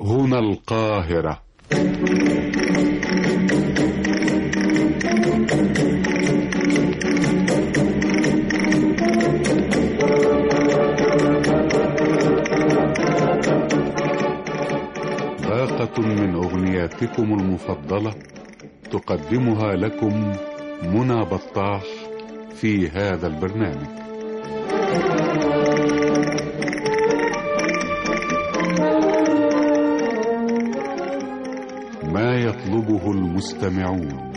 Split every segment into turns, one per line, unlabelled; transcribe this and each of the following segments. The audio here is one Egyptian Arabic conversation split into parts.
هنا القاهرة باقة من أغنياتكم المفضلة تقدمها لكم منى بطاح في هذا البرنامج ما يطلبه المستمعون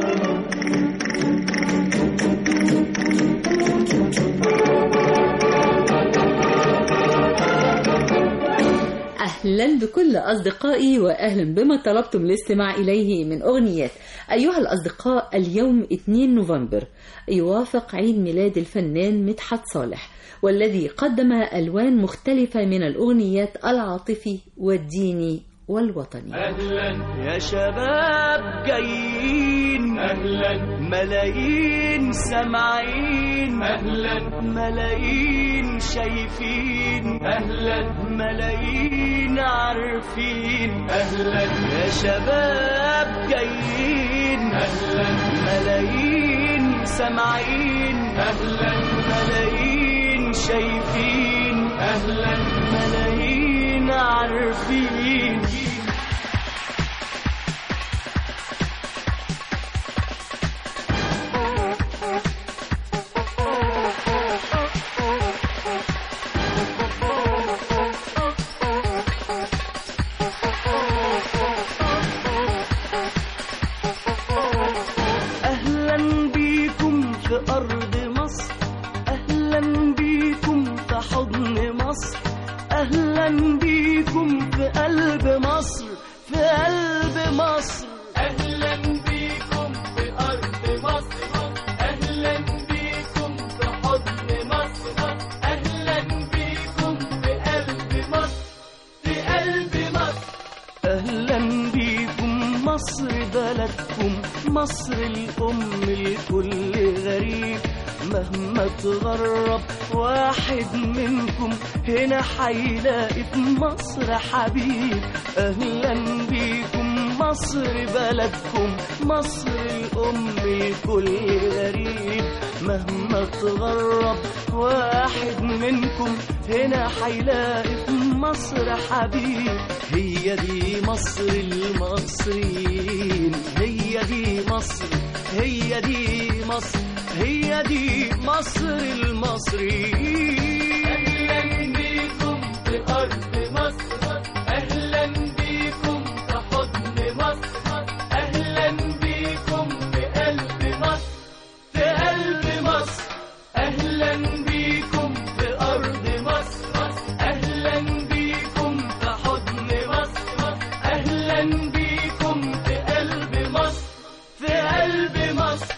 أهلا بكل أصدقائي وأهلا بما طلبتم الاستماع إليه من أغنيات أيها الأصدقاء اليوم 2 نوفمبر يوافق عيد ميلاد الفنان مدحت صالح والذي قدم ألوان مختلفة من الأغنيات العاطفي والديني والوطني
أهلا يا شباب جايين أهلا ملايين سامعين أهلا ملايين شايفين أهلا ملايين عارفين أهلا يا شباب جايين أهلا ملايين سامعين أهلا ملايين شايفين أهلا ملايين عارفين أهلا بيكم في أرض مصر أهلا بيكم في حضن مصر أهلا بيكم في قلب مصر في قلب مصر أهلا بيكم في أرض مصر أهلا بيكم في حضن مصر أهلا بيكم في قلب مصر في قلب مصر أهلا بيكم مصر بلدكم مصر الأم الكل غريب مهما تغرب واحد منكم هنا حيلاقي في مصر حبيب أهلا بيكم مصر بلدكم مصر الأم الكل غريب مهما تغرب واحد منكم هنا حيلاقي في مصر حبيب هي دي مصر المصريين هي دي مصر هي دي مصر هي دي مصر المصريين أهلا بيكم في أرض مصر أهلا بيكم في حضن مصر أهلا بيكم في قلب مصر في قلب مصر أهلا بيكم في أرض مصر أهلا بيكم في حضن مصر أهلا بيكم في قلب مصر في قلب مصر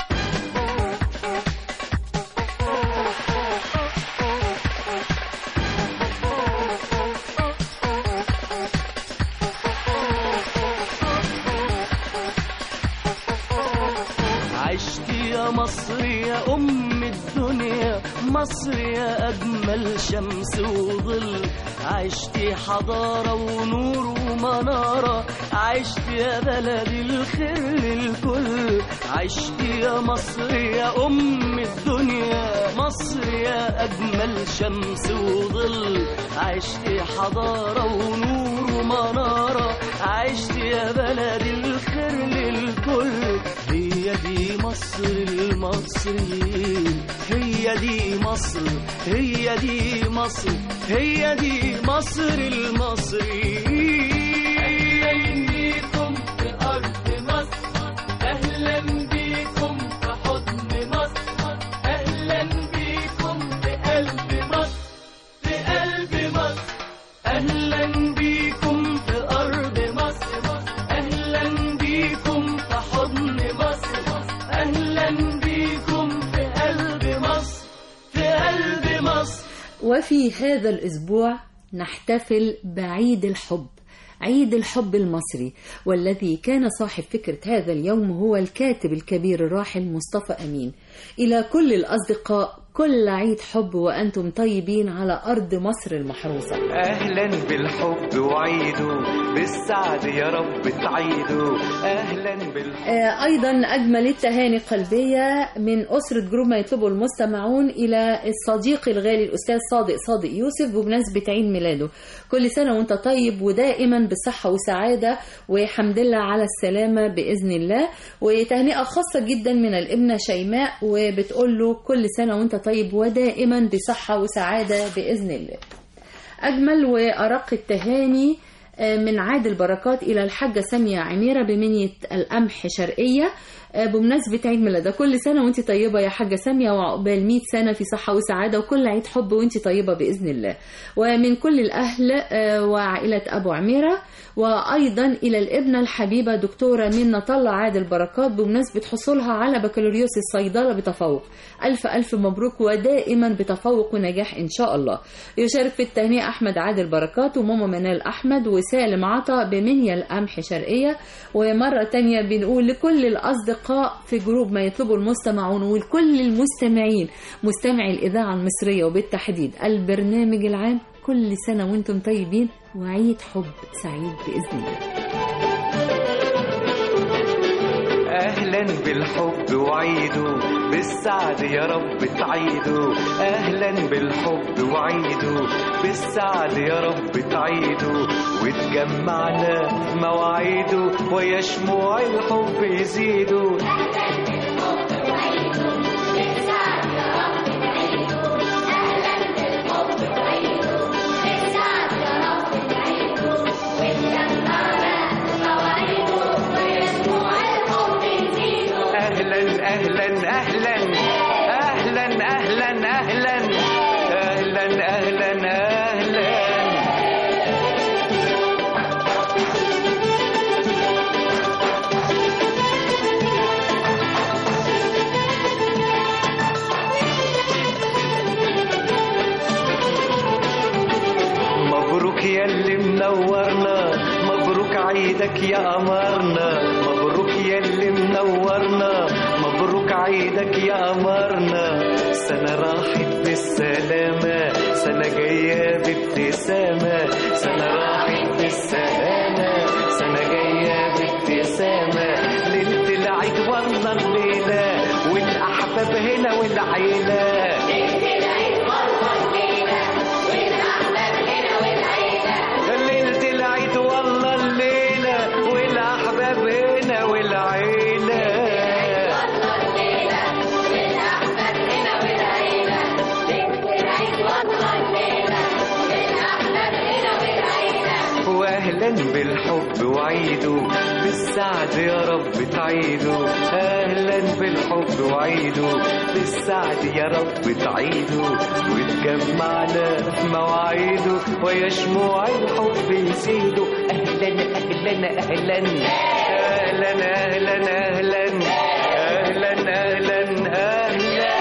عشت يا مصر يا أم الدنيا مصر يا أجمل شمس وظل عشت حضارة ونور ومنارة عشت يا بلدي الخير للكل عشت يا مصر يا أم الدنيا مصر يا أجمل شمس وظل عشت حضارة ونور ومنارة عشت يا بلدي الخير للكل هي دي مصر المصريين هي دي مصر هي دي مصر هي دي مصر المصريين أهلا بيكم في أرض مصر أهلا بيكم في حضن مصر أهلا بيكم في قلب مصر في قلب مصر أهلا بيكم في أرض مصر أهلا بيكم في حضن مصر أهلا بيكم في قلب مصر في قلب مصر
وفي هذا الأسبوع نحتفل بعيد الحب عيد الحب المصري والذي كان صاحب فكرة هذا اليوم هو الكاتب الكبير الراحل مصطفى أمين إلى كل الأصدقاء كل عيد حب وأنتم طيبين على أرض مصر المحروسة
اهلا بالحب وعيدوا بالسعد يا رب تعيدوا اهلا بالحب
آه، أيضا أجمل التهاني القلبية من أسرة جروب ما يطلبه المستمعون إلى الصديق الغالي الأستاذ صادق صادق يوسف بمناسبة عيد ميلاده كل سنة وأنت طيب ودائما بصحة وسعادة وحمد لله على السلامة بإذن الله وتهنئة خاصة جدا من الابنة شيماء وبتقول له كل سنة وأنت طيب ودائما بصحة وسعادة بإذن الله أجمل وأرق التهاني آه، من عادل بركات إلى الحاجة سامية عميرة بمنية القمح شرقية آه، بمناسبة عيد ميلادها كل سنة وانت طيبة يا حاجة سامية وعقبال 100 سنة في صحة وسعادة وكل عيد حب وانت طيبة بإذن الله ومن كل الأهل آه، وعائلة أبو عميرة وأيضا إلى الابنة الحبيبة دكتورة منة طلع عادل بركات بمناسبة حصولها على بكالوريوس الصيدلة بتفوق ألف ألف مبروك ودائما بتفوق ونجاح إن شاء الله يشارك في التهنئة أحمد عادل بركات وماما منال أحمد وسالم عطا بمنيا القمح شرقية ومرة تانية بنقول لكل الأصدقاء في جروب ما يطلبه المستمعون ولكل المستمعين مستمعي الإذاعة المصرية وبالتحديد البرنامج العام كل سنة وانتم طيبين وعيد حب سعيد بإذن الله
اهلا بالحب وعيدوا بالسعد يا رب تعيدوا اهلا بالحب وعيدوا بالسعد يا رب تعيدوا وتجمعنا في مواعيده ويا شموع الحب يزيدوا اهلا اهلا اهلا اهلا اهلا اهلا اهلا اهلا اهلا مبروك يا اللي منورنا مبروك عيدك يا قمرنا مبروك يا اللي منورنا مبروك عيدك يا قمرنا سنة راحت بالسلامة سنة جاية بابتسامة سنة راحت بالسلامة سنة جاية بابتسامة ليلة العيد والله الليلة والأحباب هنا والعيلة ليلة العيد والله الليلة والأحباب هنا والعيلة واهلا بالحب وعيدوا بالسعد يا رب تعيدوا اهلا بالحب وعيدوا بالسعد يا رب تعيدوا وتجمعنا في مواعيده ويا شموع الحب يزيدوا اهلا اهلا اهلا اهلا اهلا اهلا اهلا اهلا اهلا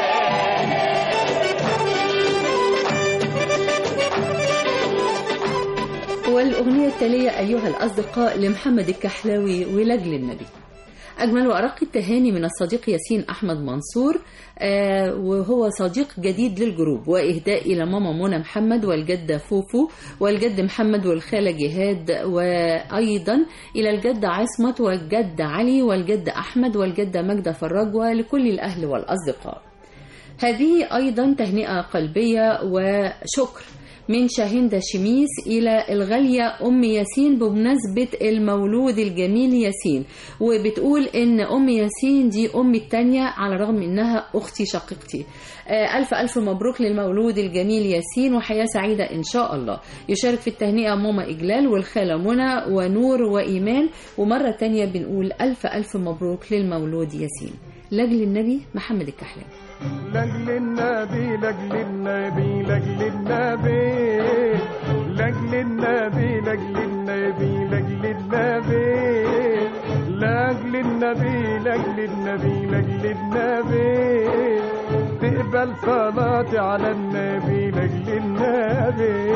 والأغنية التالية أيها الأصدقاء لمحمد الكحلاوي ولجل النبي أجمل وأرق التهاني من الصديق ياسين أحمد منصور آه وهو صديق جديد للجروب وإهداء إلى ماما منى محمد والجدة فوفو والجد محمد والخالة جهاد وأيضا إلى الجدة عصمت والجد علي والجد أحمد والجدة مجدة فراج ولكل الأهل والأصدقاء هذه أيضا تهنئة قلبية وشكر من شاهندة شميس إلى الغالية أم ياسين بمناسبة المولود الجميل ياسين وبتقول إن أم ياسين دي أمي التانية على الرغم إنها أختي شقيقتي آه، ألف ألف مبروك للمولود الجميل ياسين وحياة سعيدة إن شاء الله يشارك في التهنئة ماما إجلال والخالة منى ونور وإيمان ومرة تانية بنقول ألف ألف مبروك للمولود ياسين لجل النبي محمد الكحلاوي
لاجل النبي لاجل النبي لاجل النبي لاجل النبي لاجل النبي لاجل النبي لاجل النبي لاجل النبي لاجل النبي تقبل صلاتي على النبي لاجل النبي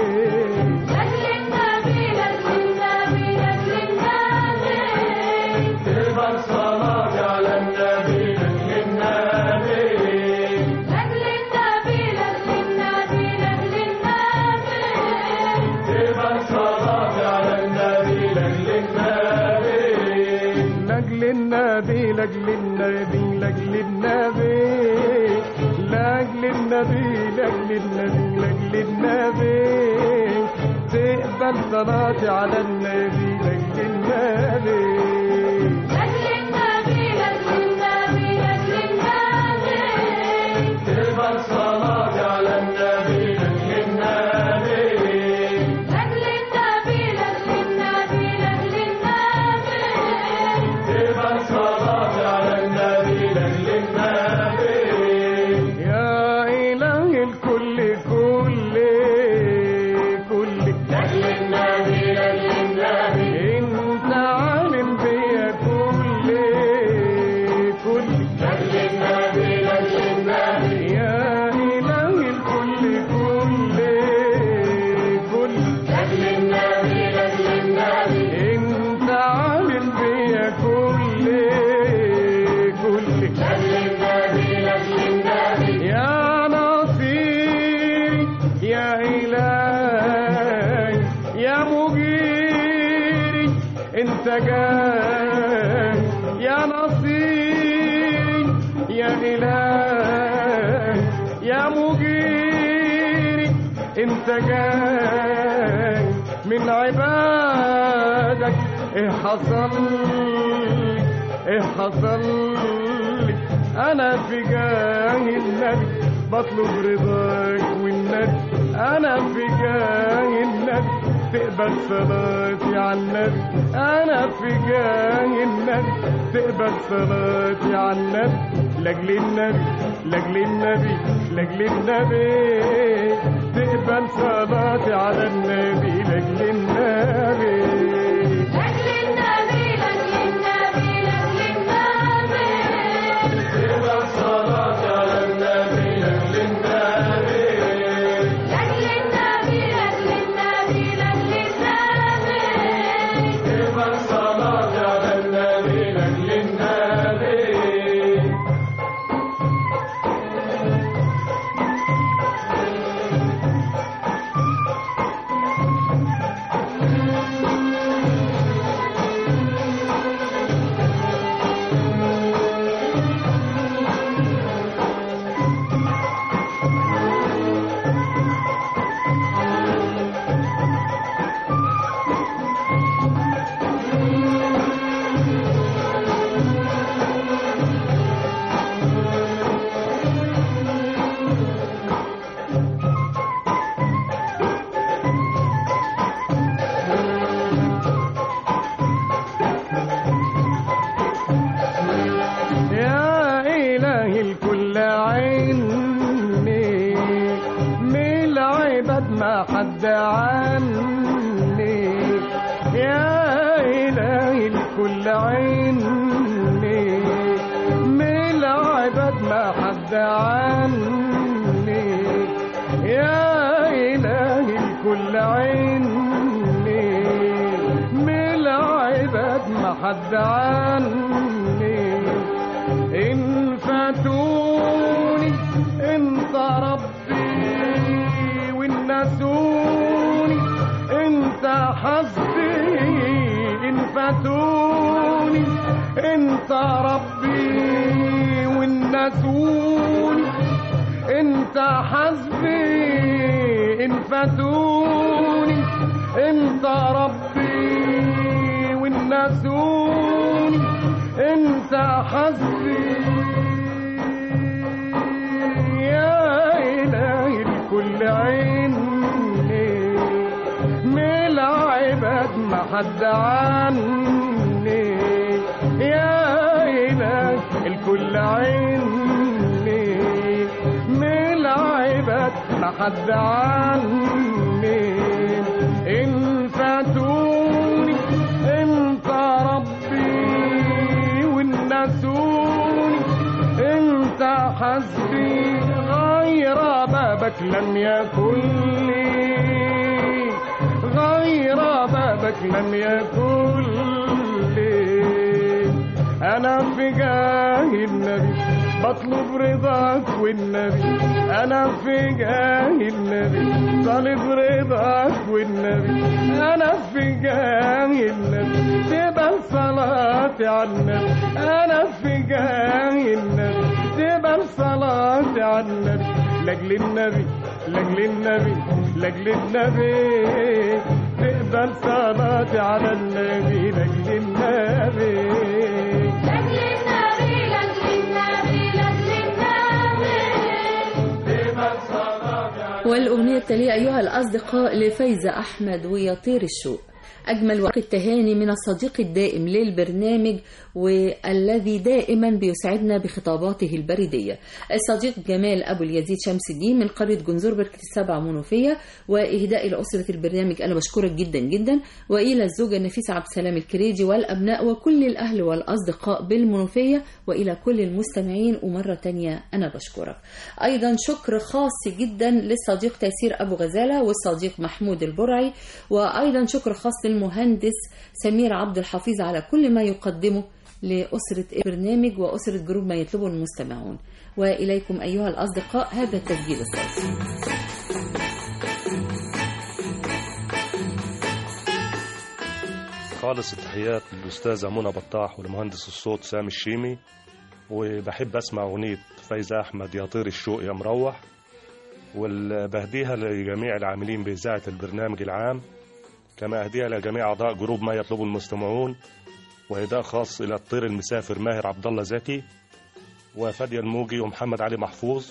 تقبل صلاتي على النبي لاجل النبي لاجل النبي لاجل النبي لاجل النبي لاجل النبي لاجل النبي تقبل صلاتي على النبي لاجل النبي تقبل صلاتي على النبي لاجل النبي تقبل صلاتي على النبي لاجل النبي يا إله الكل كل كل لاجل النبي لاجل النبي انت عالم بيا كل كل لاجل النبي لاجل النبي يا إله الكل كل كل لاجل النبي لاجل النبي انت عالم بيا كل كل لاجل النبي لاجل النبي يا نصيري يا إلهي يا مجيري انت جاي يا نصيري يا إلهي يا مجيري انت جاي من عبادك ايه حصل لي ايه حصل لي انا في جاه النبي بطلب رضاك والنبي انا في جاه النبي تقبل صلاتي على النبي انا في جاه النبي تقبل صلاتي على النبي لاجل النبي لاجل النبي لاجل النبي تقبل صلاتي على النبي لاجل النبي تقبل صلاتي على النبي لاجل النبي تقبل صلاتي على النبي لاجل النبي يا إله الكل عيني من العباد ما حد عني يا إله الكل عيني من العباد ما حد عني يا إله الكل عيني من العباد ما حد عني إن فاتوني انت ربي وإن نسوني انت حسبي إن فاتوني انت ربي وإن نسوني انت حسبي إن فاتوني انت ربي وإن نسوني انت حسبي يا إلهي الكل عيني من العباد ما حد عني يا إلهي الكل عيني من العباد ما حد عني إن فاتوني انت ربي والنسوني انت حسبي غير بابك لم يكن لي غير بابك لم يكن لي انا في جاه النبي بطلب رضاك والنبي انا في جاه النبي طالب رضاك والنبي انا في جاه النبي تقبل صلاتي صلاتي على النبي انا في جاه النبي تقبل صلاتي على النبي لاجل النبي لاجل النبي لاجل النبي تقبل صلاتي على النبي لاجل النبي
لاجل النبي لاجل النبي لاجل النبي
والأغنية التالية أيها الأصدقاء لفايزة أحمد ويطير الشوق أجمل وقت التهاني من الصديق الدائم للبرنامج والذي دائما بيسعدنا بخطاباته البريدية الصديق جمال أبو اليزيد شمس الدين من قرية جنزور بركة السبع منوفية وإهداء لأسرة البرنامج أنا بشكرك جدا جدا وإلى الزوجة النفيسة عبد السلام الكريجي والأبناء وكل الأهل والأصدقاء بالمنوفية وإلى كل المستمعين ومرة تانية أنا بشكرك أيضا شكر خاص جدا للصديق تيسير أبو غزالة والصديق محمود البرعي وأيضا شكر خاص للمهندس سمير عبد الحفيظ على كل ما يقدمه لأسرة البرنامج وأسرة جروب ما يطلبه المستمعون وإليكم أيها الأصدقاء هذا التسجيل الصوتي
خالص التحيات للأستاذة منى بطاح والمهندس الصوت سامي الشيمي وبحب أسمع أغنية فايزة أحمد يا طير الشوق يا مروح وبهديها لجميع العاملين بإذاعة البرنامج العام كما أهديها لجميع أعضاء جروب ما يطلبه المستمعون وإهداء خاص إلى الطير المسافر ماهر عبد الله زكي وفادية الموجي ومحمد علي محفوظ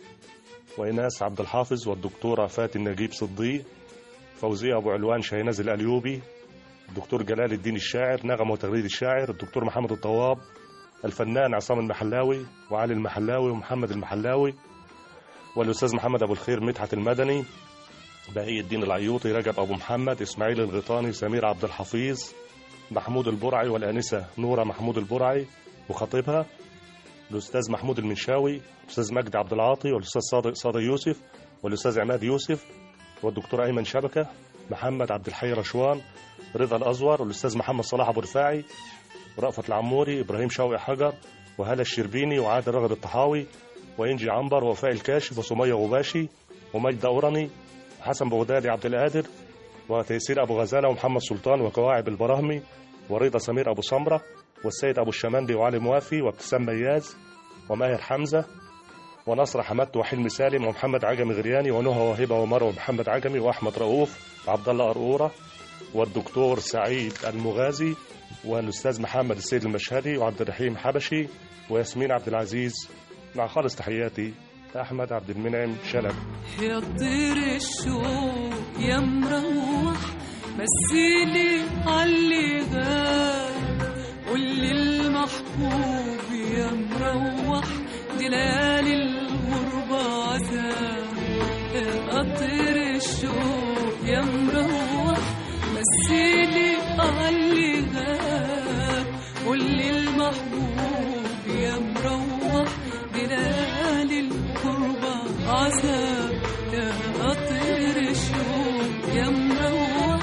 وإناس عبد الحافظ والدكتورة فاتن نجيب صديق فوزية أبو علوان شاهناز الأليوبي الدكتور جلال الدين الشاعر نغم وتغريد الشاعر الدكتور محمد الطواب الفنان عصام المحلاوي وعلي المحلاوي ومحمد المحلاوي والأستاذ محمد أبو الخير مدحت المدني بهي الدين العيوطي رجب أبو محمد إسماعيل الغيطاني سمير عبد الحفيظ محمود البرعي والآنسة نورة محمود البرعي وخطيبها الأستاذ محمود المنشاوي الأستاذ مجدي عبد العاطي والأستاذ صادق صادق يوسف والأستاذ عماد يوسف والدكتور أيمن شبكة محمد عبد الحي رشوان رضا الأزور والأستاذ محمد صلاح أبو رفاعي ورأفت العموري إبراهيم شوقي حجر وهلا الشربيني وعادل رغد الطحاوي وإنجي عنبر ووفاء الكاشف وسمية غباشي ومجد أورني وحسن بغدادي عبد القادر وتيسير أبو غزالة ومحمد سلطان وكواعب البراهمي ورضا سمير أبو سمرة والسيد أبو الشمندي وعلي موافي وابتسام مياز وماهر حمزة ونصر حمدت وحلمي سالم ومحمد عجمي غرياني ونهى وهبة ومروة ومحمد عجمي وأحمد رؤوف وعبد الله قرقورة والدكتور سعيد المغازي والأستاذ محمد السيد المشهدي وعبد الرحيم حبشي وياسمين عبد العزيز مع خالص تحياتي أحمد عبد المنعم شلبي
يا طير الشوق يا مروح مثيلي عاللي غاب قولي المحبوب يا مروح دي ليالي الغربة عذاب يا طير الشوق يا مروح مثيلي عاللي غاب قولي المحبوب يا مروح دي ليالي الغربة عذاب يا طير الشوق يا مروح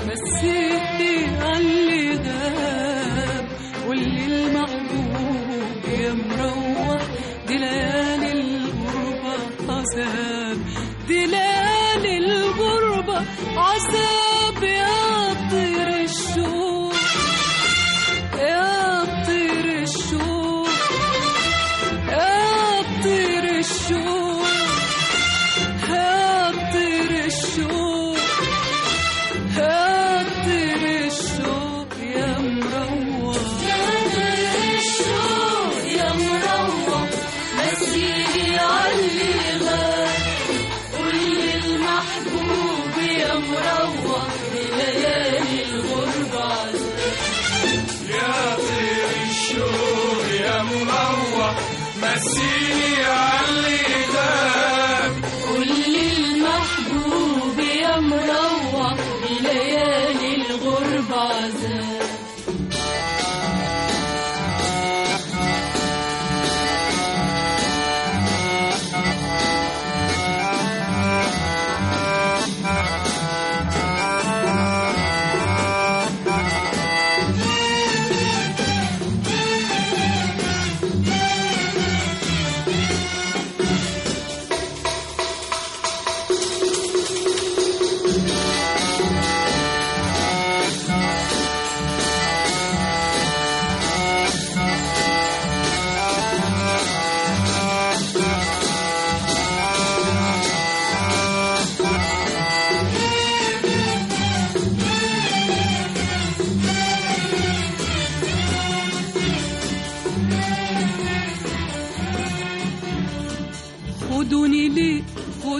مسيتي عاللي غاب واللي المحبوب يا مروح دي ليالي الغربة عذاب دي ليالي الغربة عذاب يا طير الشوق يا طير الشوق يا طير الشوق يا طير الشوق يا طير الشوق يا مروح
يا طير الشوق يا مروح مسيري عاللي غاب قولي المحبوب يا مروح ليالي الغربة عذاب قولي المحبوب يا مروح ليالي الغربة عذاب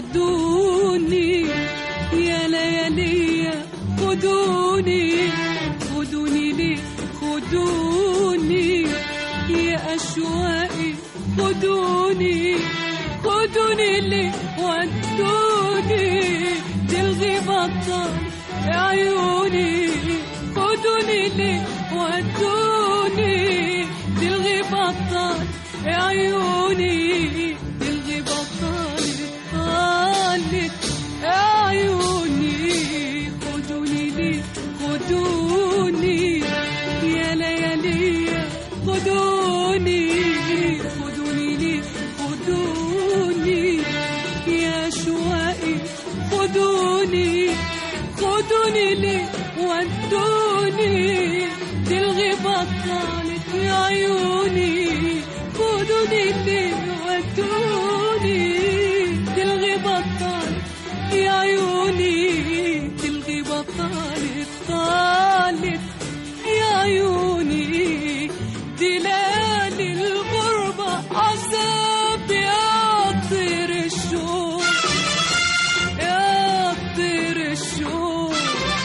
خدوني يا ليالي خدوني خدوني ليه خدوني يا أشواقي خدوني خدوني ليه ودوني تلغي بطل يا عيوني خدوني ليه ودوني تلغي بطل يا عيوني تلغي بطل طالت يا عيوني خدوني ليه خدوني يا ليالي خدوني خدوني ليه خدوني يا شوائي خدوني خدوني ليه ودوني تلغي بطلت يا عيوني خدوني ليه ودوني تلغي بطلت يا عيوني تلغي بطلت طالت يا عيوني دلال الغربة عذاب يا طير الشوق يا طير الشوق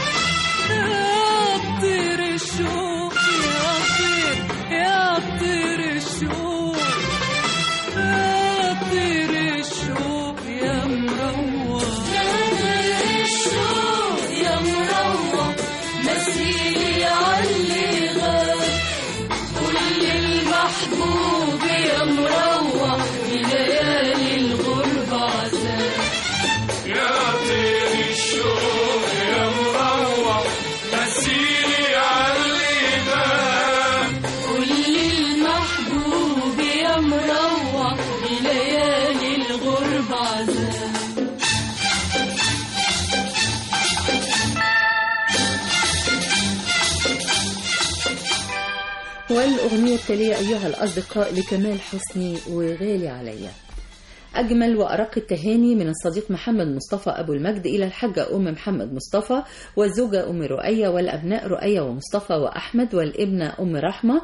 يا طير الشوق يا طير يا طير الشوق يا طير الشوق يا مروح
يا طير الشوق يا مروح مسيلي علي غاب كل المحبوب يا مروح بليالي الغربة عذاب كل المحبوب يا مروح بليالي الغربة عذاب
والأغنية التالية أيها الأصدقاء لكمال حسني وغالي عليا أجمل وأرق التهاني من الصديق محمد مصطفى أبو المجد إلى الحاجة أم محمد مصطفى والزوجة أم رؤية والأبناء رؤية ومصطفى وأحمد والابنة أم رحمة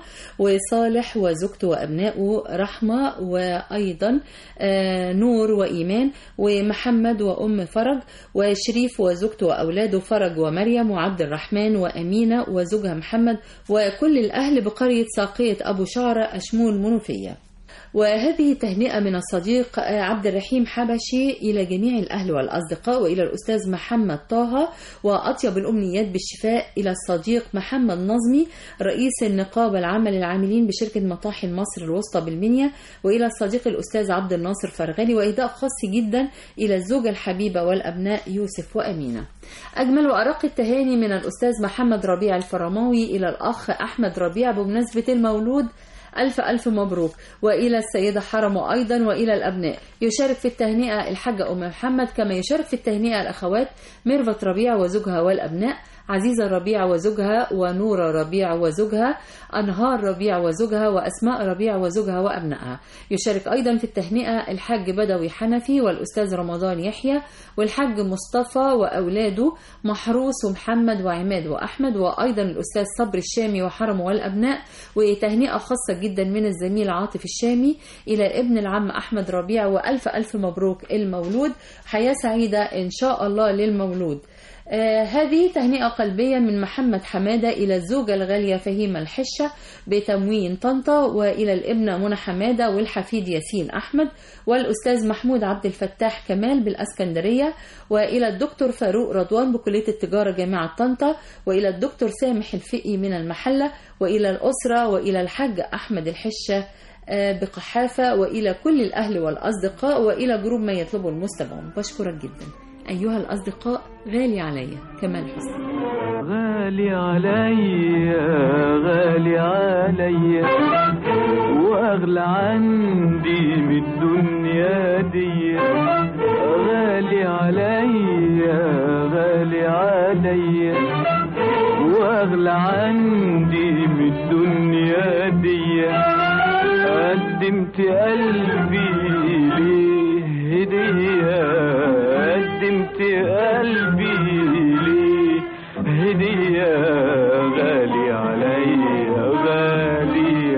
وصالح وزوجته وأبنائه رحمة وأيضا آه، نور وإيمان ومحمد وأم فرج وشريف وزوجته وأولاده فرج ومريم وعبد الرحمن وأمينة وزوجها محمد وكل الأهل بقرية ساقية أبو شعرة أشمون منوفية وهذه تهنئة من الصديق عبد الرحيم حبشي إلى جميع الأهل والأصدقاء وإلى الأستاذ محمد طه وأطيب الأمنيات بالشفاء إلى الصديق محمد نظمي رئيس النقابة العامة للعاملين بشركة مطاحن مصر الوسطى بالمنيا وإلى الصديق الأستاذ عبد الناصر فرغلي وإهداء خاص جدا إلى الزوجة الحبيبة والأبناء يوسف وأمينة أجمل وأرق التهاني من الأستاذ محمد ربيع الفرماوي إلى الأخ أحمد ربيع بمناسبة المولود ألف ألف مبروك وإلى السيدة حرم أيضا وإلى الأبناء يشارك في التهنئة الحاجة أم محمد كما يشارك في التهنئة الأخوات ميرفت ربيع وزوجها والأبناء عزيزة ربيع وزوجها ونورة ربيع وزوجها أنهار ربيع وزوجها وأسماء ربيع وزوجها وأبنائها يشارك أيضا في التهنئة الحاج بدوي حنفي والأستاذ رمضان يحيى والحاج مصطفى وأولاده محروس ومحمد وعماد وأحمد وأيضا الأستاذ صبري الشامي وحرم والأبناء وتهنئة خاصة جدا من الزميل عاطف الشامي إلى ابن العم أحمد ربيع وألف ألف مبروك المولود حياة سعيدة إن شاء الله للمولود آه هذه تهنئة قلبية من محمد حمادة إلى الزوجة الغالية فهيمة الحشة بتموين طنطا وإلى الابنة منى حمادة والحفيد ياسين أحمد والأستاذ محمود عبد الفتاح كمال بالأسكندرية وإلى الدكتور فاروق رضوان بكلية التجارة جامعة طنطا وإلى الدكتور سامح الفقي من المحلة وإلى الأسرة وإلى الحاج أحمد الحشة آه، بقحافة وإلى كل الأهل والأصدقاء وإلى جروب ما يطلبه المستمعون بشكرك جدا أيها الأصدقاء غالي عليا كمال حسني
غالي عليا غالي عليا واغلى عندي من الدنيا دي غالي عليا غالي عليا واغلى عندي من الدنيا دي قدمت قلبي ليه هديه قدمت قلبي ليه هدية غالي عليا غالي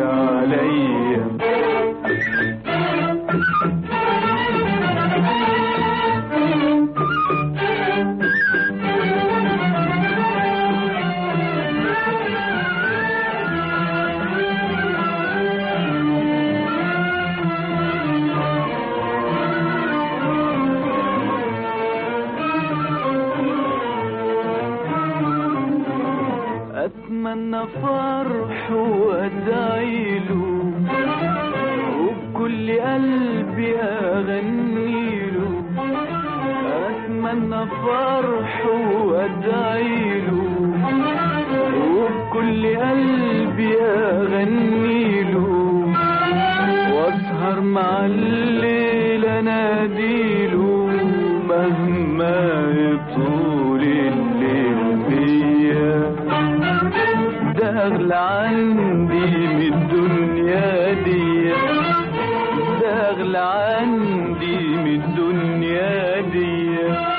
عليا اتمنى فرح وادعيله وبكل قلبي اغنيله اتمنى فرح وادعيله وبكل قلبي اغنيله واسهر مع الليل اناديله مهما يطول الليل بيا ده اغلى عندي من الدنيا دي ده اغلى عندي من الدنيا دي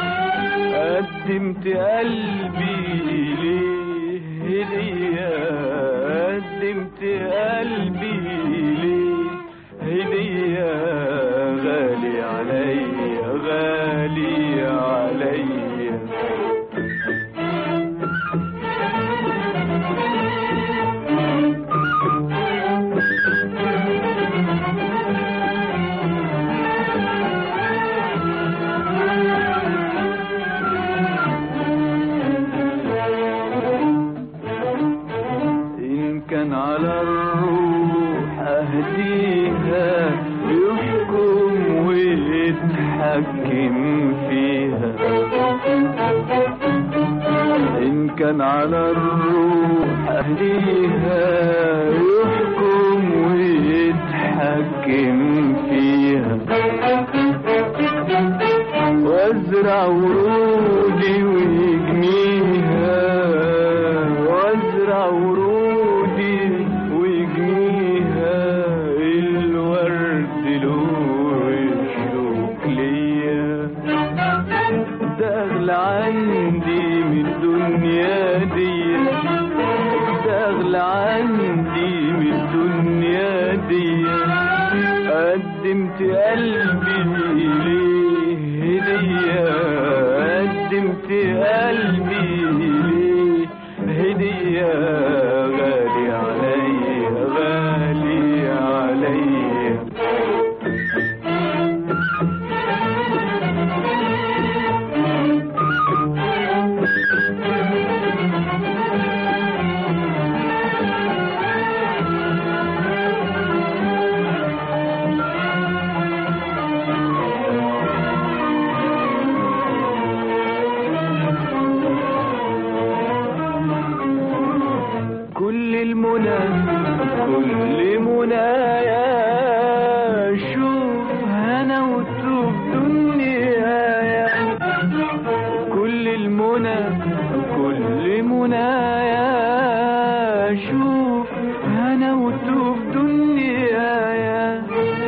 قدمت قلبي ليه هدية قدمت قلبي ليه هدية غالي عليا غالي عليا إن كان على الروح أهديها يحكم ويتحكم فيها إن كان على الروح أهديها يحكم ويتحكم فيها وازرع ورودي ويجنيها وازرع ورودي ويجنيها الورد له الشوك ليا ده اغلى عندي من الدنيا دي ده اغلى عندي من الدنيا دي قدمت قلبي ليه هدية قدمت قلبي ليه هدية غالي عليا غالي عليا كل المنى كل منايا شوف هنا وتوب دنيايا كل المنى كل منايا شوف هنا وتوب دنيايا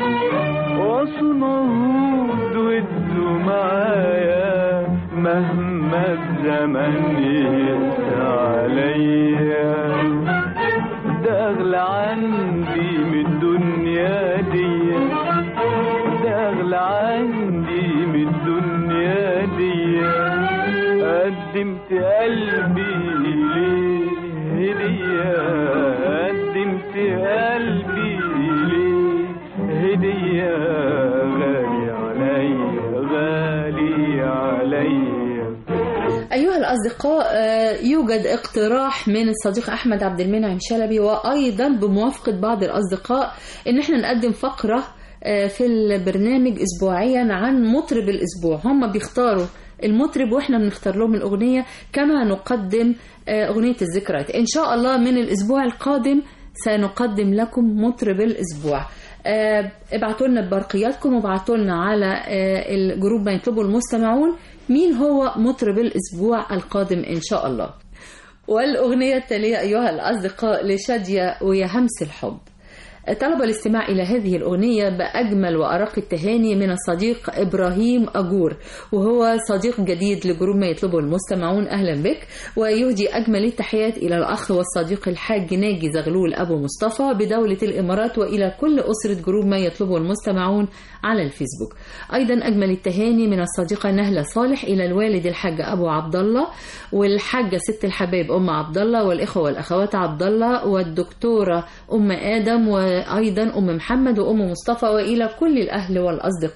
وصنهود ودوا معايا مهما الزمن يقسى عليا ده اغلى عندي من الدنيا دي ده اغلى عندي من الدنيا دي قدمت قلبي ليه هدية قدمت قلبي ليه هدية غالي عليا غالي عليا
أيها الأصدقاء آه، يوجد اقتراح من الصديق أحمد عبد المنعم شلبي وأيضا بموافقة بعض الأصدقاء إن احنا نقدم فقرة آه، في البرنامج أسبوعيا عن مطرب الأسبوع هم بيختاروا المطرب واحنا بنختار لهم الأغنية كما نقدم آه، أغنية الذكريات إن شاء الله من الأسبوع القادم سنقدم لكم مطرب الأسبوع آه، ابعتوا لنا ببرقياتكم وابعتوا لنا على آه، الجروب ما يطلبه المستمعون مين هو مطرب الأسبوع القادم إن شاء الله والأغنية التالية أيها الأصدقاء لشادية ويا همس الحب طلب الاستماع إلى هذه الأغنية بأجمل وأرق التهاني من الصديق إبراهيم أجور وهو صديق جديد لجروب ما يطلبه المستمعون أهلا بك ويهدي أجمل التحيات إلى الأخ والصديق الحاج ناجي زغلول أبو مصطفى بدولة الإمارات وإلى كل أسرة جروب ما يطلبه المستمعون على الفيسبوك أيضا أجمل التهاني من الصديقة نهلة صالح إلى الوالد الحاج أبو عبد الله والحاجة ست الحبايب أم عبد الله والإخوة والأخوات عبد الله والدكتورة أم آدم وأيضا أم محمد وأم مصطفى وإلى كل الأهل والأصدقاء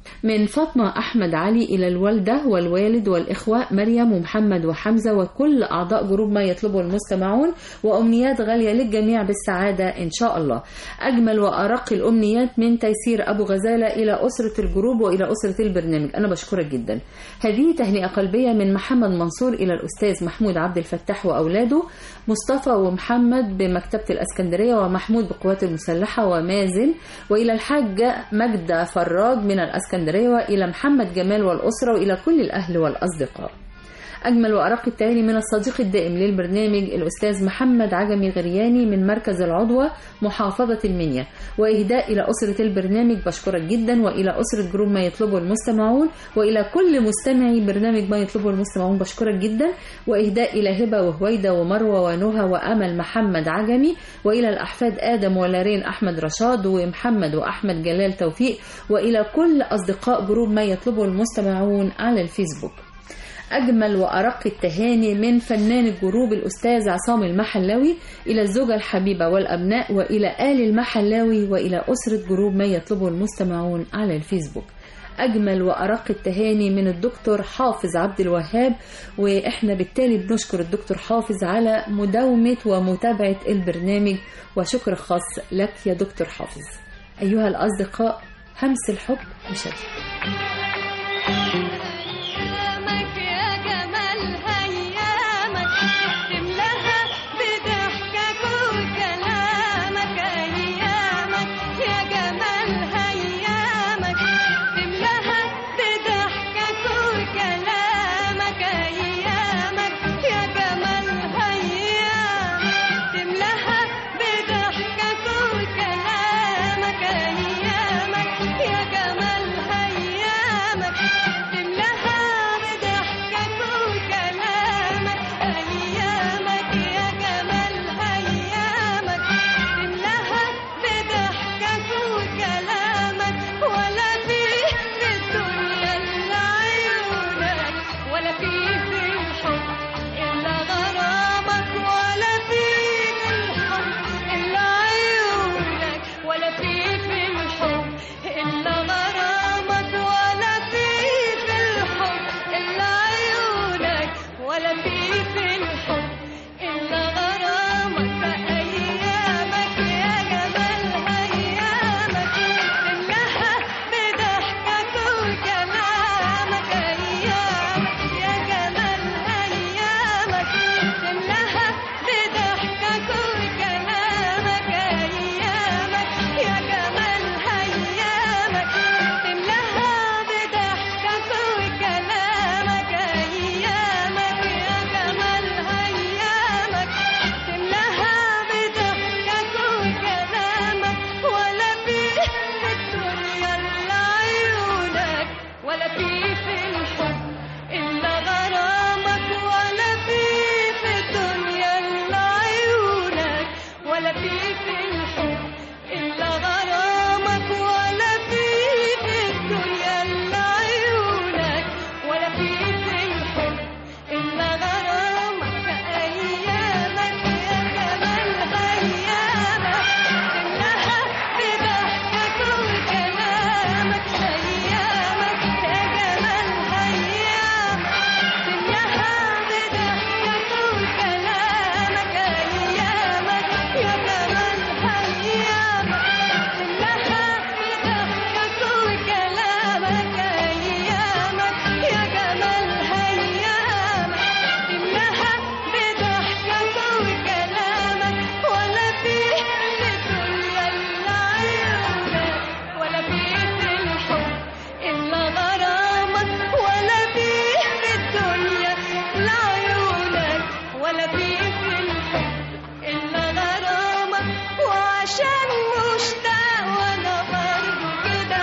من فاطمة أحمد علي إلى الوالدة والوالد والإخوة مريم ومحمد وحمزة وكل أعضاء جروب ما يطلبه المستمعون وأمنيات غالية للجميع بالسعادة إن شاء الله أجمل وأرق الأمنيات من تيسير أبو غزالة إلى أسرة الجروب وإلى أسرة البرنامج أنا بشكرك جدا هذه تهنئة قلبية من محمد منصور إلى الأستاذ محمود عبد الفتاح وأولاده مصطفى ومحمد بمكتبة الأسكندرية ومحمود بالقوات المسلحة ومازن وإلى الحاجة مجدة فراج من الأسكندرية وإلى محمد جمال والأسرة وإلى كل الأهل والأصدقاء أجمل وأرق التهاني من الصديق الدائم للبرنامج الأستاذ محمد عجمي غرياني من مركز العضوة محافظة المنيا وإهداء إلى أسرة البرنامج بشكرك جدا وإلى أسرة جروب ما يطلبه المستمعون وإلى كل مستمعي برنامج ما يطلبه المستمعون بشكرك جدا وإهداء إلى هبة وهويدة ومروة ونهى وأمل محمد عجمي وإلى الأحفاد آدم ولارين أحمد رشاد ومحمد وأحمد جلال توفيق وإلى كل أصدقاء جروب ما يطلبه المستمعون على الفيسبوك أجمل وأرق التهاني من فنان الجروب الأستاذ عصام المحلاوي إلى الزوجة الحبيبة والأبناء وإلى آل المحلاوي وإلى أسرة جروب ما يطلبه المستمعون على الفيسبوك أجمل وأرق التهاني من الدكتور حافظ عبد الوهاب وإحنا بالتالي بنشكر الدكتور حافظ على مداومة ومتابعة البرنامج وشكر خاص لك يا دكتور حافظ أيها الأصدقاء همس الحب بشكل
أيامك يا جمال أيامك تملاها بضحكك وكلامك أيامك يا جمال أيامك تملاها بضحكك وكلامك أيامك يا جمال أيامك تملاها بضحكك وكلامك أيامك يا جمال أيامك تملاها بضحكك وكلامك أيامك يا جمال أيامك تملاها بضحكك وكلامك ولا فيه في الدنيا إلا عيونك ولا فيه في الحب إلا غرامك ولا فيه في الحب إلا عيونك ولا فيه في الحب إلا غرامك ولا فيه في الحب إلا عيونك ولا فيه في الحب إلا غرامك فأيامك يا جمال أيامك تملاها بضحكك وكلامك أيامك يا جمال أيامك تملاها بضحكك وكلامك أيامك يا جمال أيامك تملاها بضحكك وكلامك أيامك يا جمال أيامك تملاها بضحكك وكلامك ولا فيه في الدنيا إلا عيونك ولا فيه في الحب إلا غرامك ولا فيه في الدنيا إلا عيونك ولا فيه في الحب إلا غرامك ولا فيه في الدنيا إلا عيونك ولا فيه في الحب إلا غرامك أيامك يا جمال أيامك إنها بضحكك وكلامك أيامك يا جمال أيامك إنها بضحكك وكلامك أيامك يا جمال أيامك إنها بضحكك وكلامك أيامك يا جمال أيامك إنها بضحكك وكلامك ولا فيه في الدنيا إلا عيونك ولا فيه في الحب إلا غرامك ولا فيه في الدنيا إلا عيونك ولا فيه في الحب إلا غرامك وعشان مشتاق وأنا برضه كده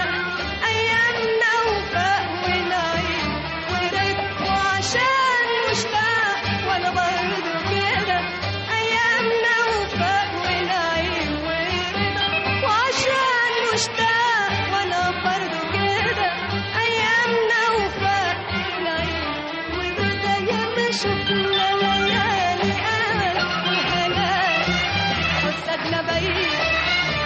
أيامنا وفاء ونعيم ورد وعشان مشتاق وأنا برضه كده أيامنا وفاء ونعيم ورد وعشان مشتاق وأنا برضه كده أيامنا وفاء ونعيم ورد ياما شفنا ليالي أمل وهناء وسابنا بعيد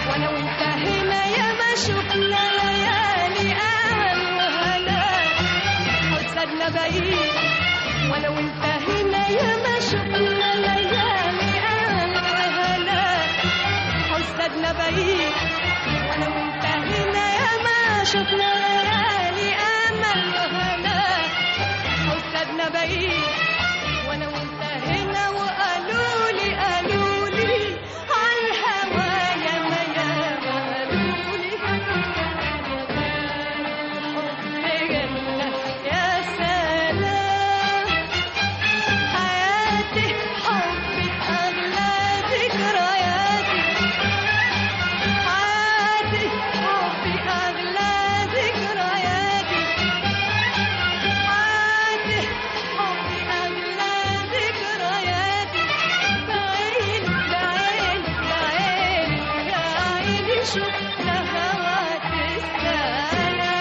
شفنا هواك السلام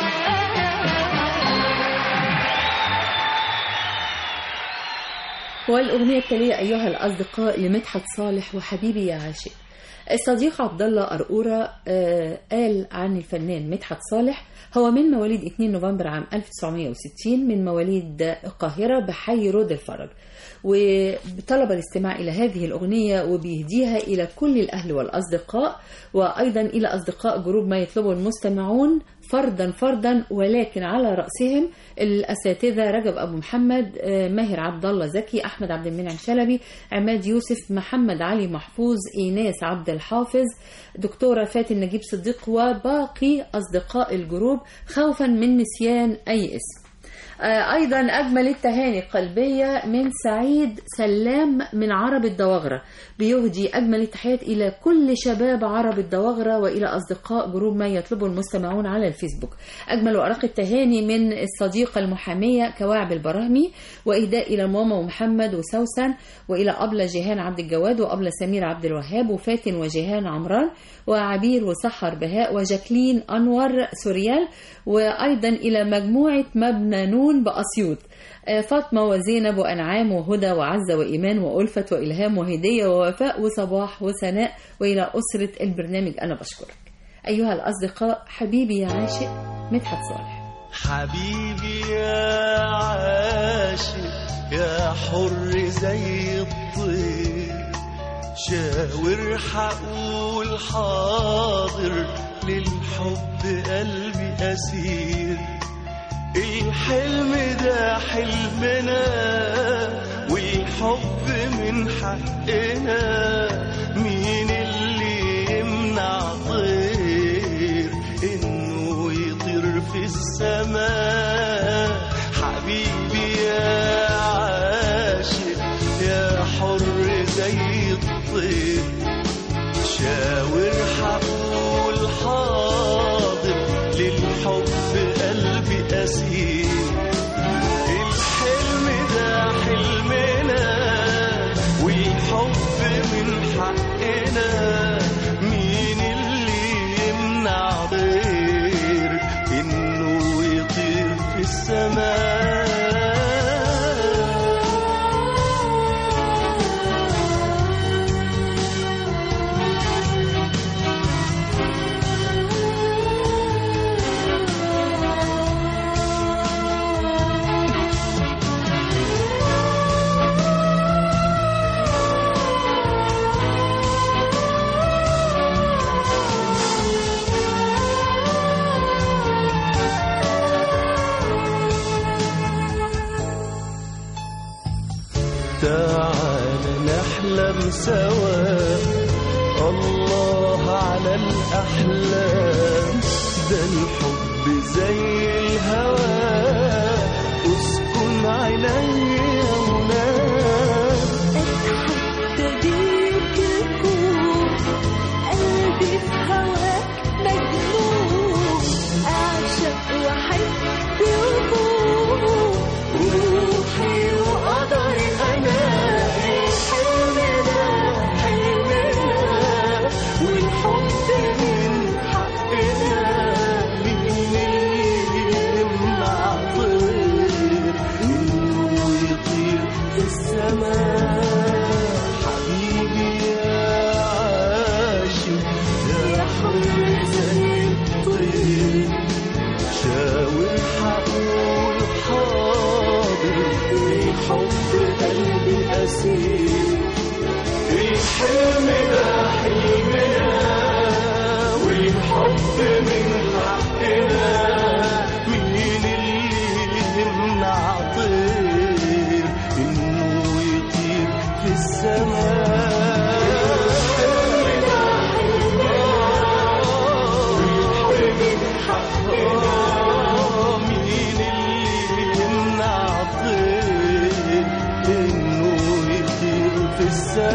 والأغنية التالية أيها الأصدقاء لمدحت صالح وحبيبي يا عاشق الصديق عبد الله قرقورة آه، قال عن الفنان مدحت صالح هو من مواليد 2 نوفمبر عام 1960 من مواليد القاهرة بحي رود الفرج وطلب الاستماع إلى هذه الأغنية وبيهديها إلى كل الأهل والأصدقاء وأيضا إلى أصدقاء جروب ما يطلبه المستمعون فردا فردا ولكن على رأسهم الأساتذة رجب أبو محمد آه، ماهر عبد الله زكي أحمد عبد المنعم شلبي عماد يوسف محمد علي محفوظ إيناس عبد الحافظ دكتورة فاتن نجيب صديق وباقي أصدقاء الجروب خوفا من نسيان أي اسم آه، أيضا أجمل التهاني القلبية من سعيد سلام من عرب الدواغرة بيهدي أجمل التحيات إلى كل شباب عرب الدواغرة وإلى أصدقاء جروب ما يطلبه المستمعون على الفيسبوك أجمل وأرق التهاني من الصديقة المحامية كواعب البراهمي وإهداء إلى ماما ومحمد وسوسن وإلى أبلة جيهان عبد الجواد وأبلة سمير عبد الوهاب وفاتن وجيهان عمران وعبير وسحر بهاء وجاكلين أنور سوريال وأيضا إلى مجموعة مبنى نون بأسيوط آه، فاطمة وزينب وأنعام وهدى وعزة وإيمان وألفة وإلهام وهدية ووفاء وصباح وسناء وإلى أسرة البرنامج أنا بشكرك أيها الأصدقاء حبيبي يا عاشق مدحت صالح
حبيبي يا عاشق يا حر زي الطير شاور حقول حاضر للحب قلبي أسير الحلم ده حلمنا والحب من حقنا مين اللي يمنع طير انه يطير في السماء حبيبي يا عاشق يا حر زي الطير شاور حقول حاضر للحب قلبي أسير الحلم ده حلمنا والحب من حقنا مين اللي يمنع غير انه يطير في السماء تعال نحلم سوا الله على الأحلام ده الحب زي الهوى اسكن عيني ونام
تديك الكون قلبي في هواك مجنون أعشق وأحب وأموت روحي وقدري أنا الحلم ده حلمنا والحب من حقنا
مين اللي يمنع طير انه يطير في السماء حبيبي يا عاشق يا حر زي الطير شاور حقول حاضر الحب قلبي أسير الحلم ده حلمنا والحب من حقنا مين اللي يمنع طير انه يطير في السماء مين اللي يمنع طير انه يطير في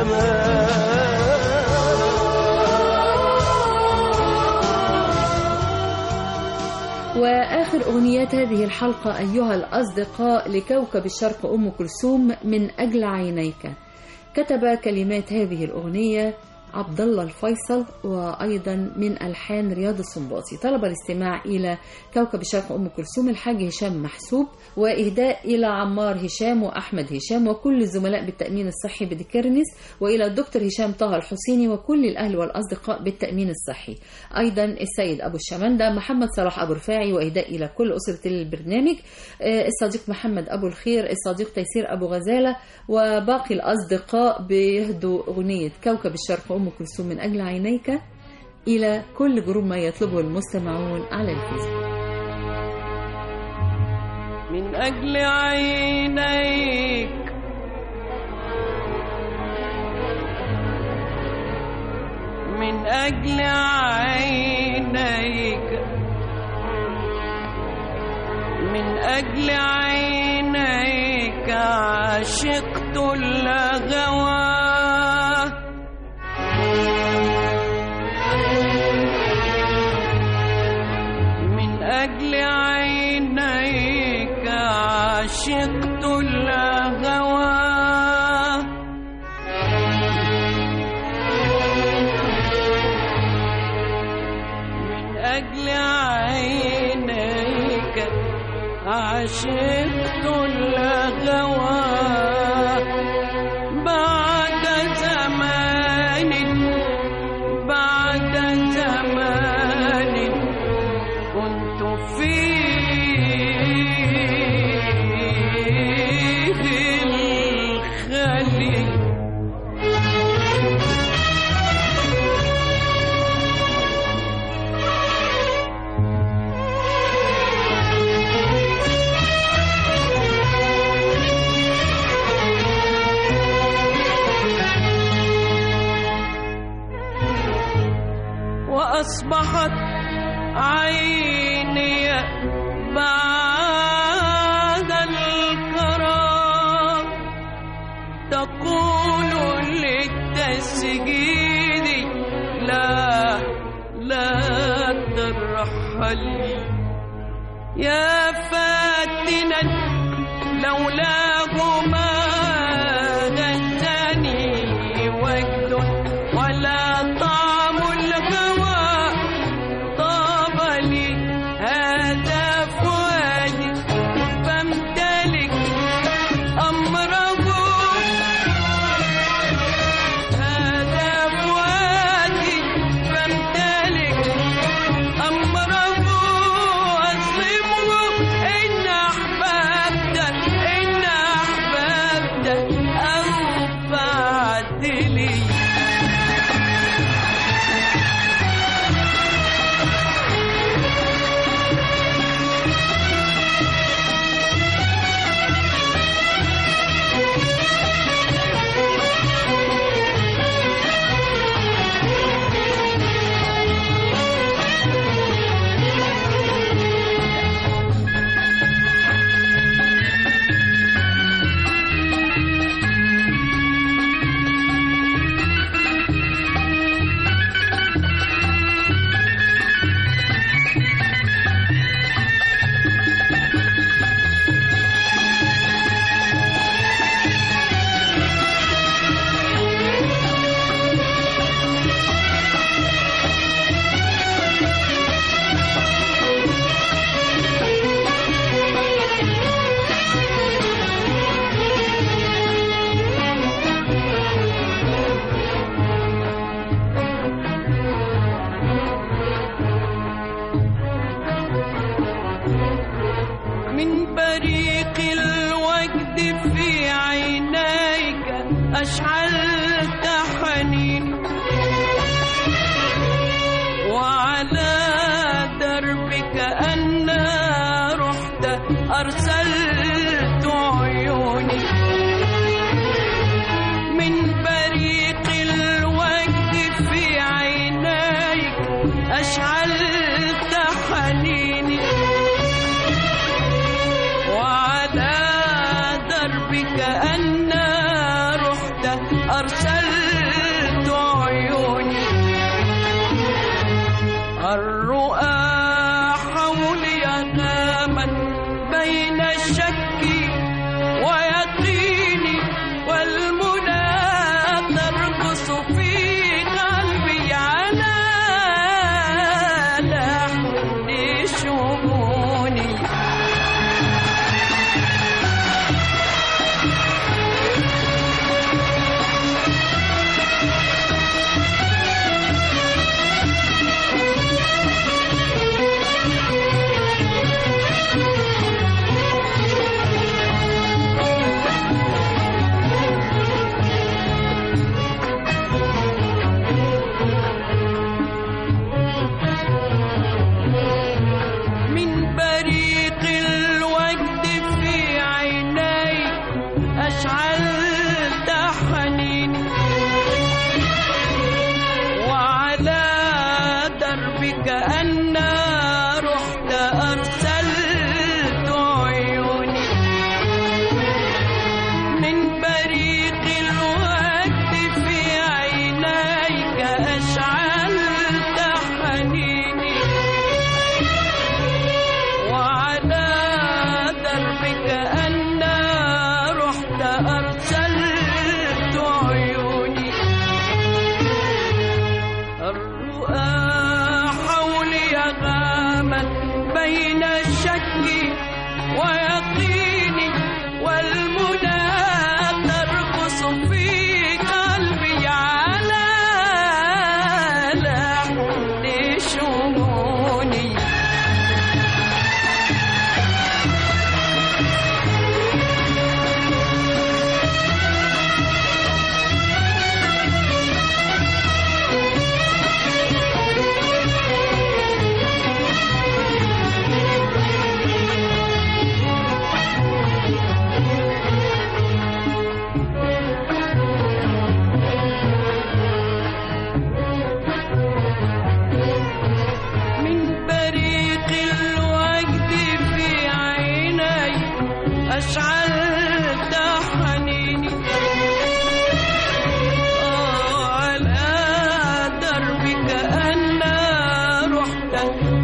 السماء
وآخر أغنيات هذه الحلقة أيها الأصدقاء لكوكب الشرق أم كلثوم من أجل عينيك كتب كلمات هذه الأغنية عبد الله الفيصل وأيضا من ألحان رياض السنباطي طلب الاستماع إلى كوكب الشرق أم كلثوم الحاج هشام محسوب وإهداء إلى عمار هشام وأحمد هشام وكل الزملاء بالتأمين الصحي بدكرنس وإلى الدكتور هشام طه الحسيني وكل الأهل والأصدقاء بالتأمين الصحي أيضا السيد أبو الشمندة محمد صلاح أبو رفاعي وإهداء إلى كل أسرة البرنامج آه، الصديق محمد أبو الخير الصديق تيسير أبو غزالة وباقي الأصدقاء بيهدوا أغنية كوكب الشرق أم كلثوم من أجل عينيك إلى كل جروب ما يطلبه المستمعون على الفيسبوك
من أجل عينيك من أجل عينيك من أجل عينيك عشقت الغوى من أجل عينيك عشقت الهوى من أجل عينيك عشقت الهوى بعد زمان بعد زمان كنت فيه الخليل وأصبحت عيني بعد الكرام تقول للتسجيل لا لا ترحل يا فاتنا لولاه ما غزني وجد ولا طعم الهوى طاب لي هذا فؤادي فامتلك أمره هذا فؤادي فامتلك أمره أظلمه إن أحببت إن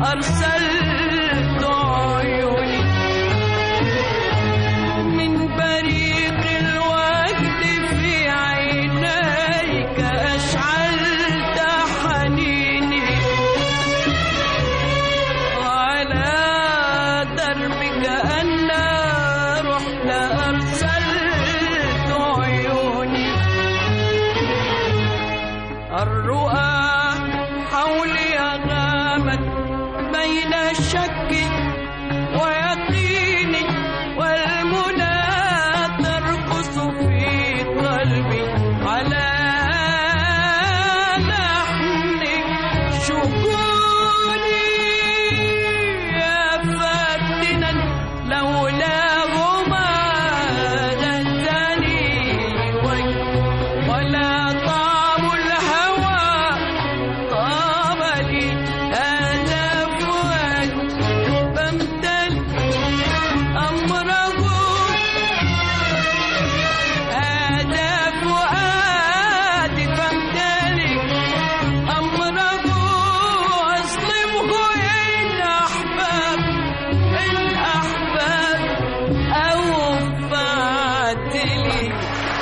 أرسلت عيوني من بريق الوجد في عينيك أشعلت حنيني وعلى دربك أنا رحت أرسلت عيوني الرؤى حولي غامت بين شك ويقين والمنى ترقص في قلبي على لحن شكوني يا فاتنا لولاهما غزاني ولا طعم الهوى طاب لي هذا فؤاد فامتلئ أمره هذا فؤاد فامتلئ أمره أظلمه إن أحباب إن أحباب أو فاتلي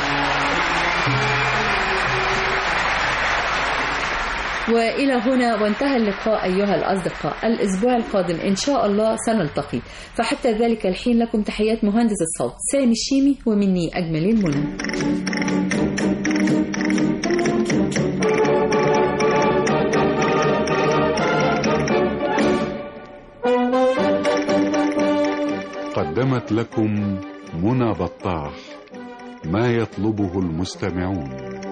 وإلى هنا وانتهى اللقاء أيها الأصدقاء الأسبوع القادم إن شاء الله سنلتقي فحتى ذلك الحين لكم تحيات مهندس الصوت سامي الشيمي ومني أجمل المنى
قدمت لكم منى بطاح ما يطلبه المستمعون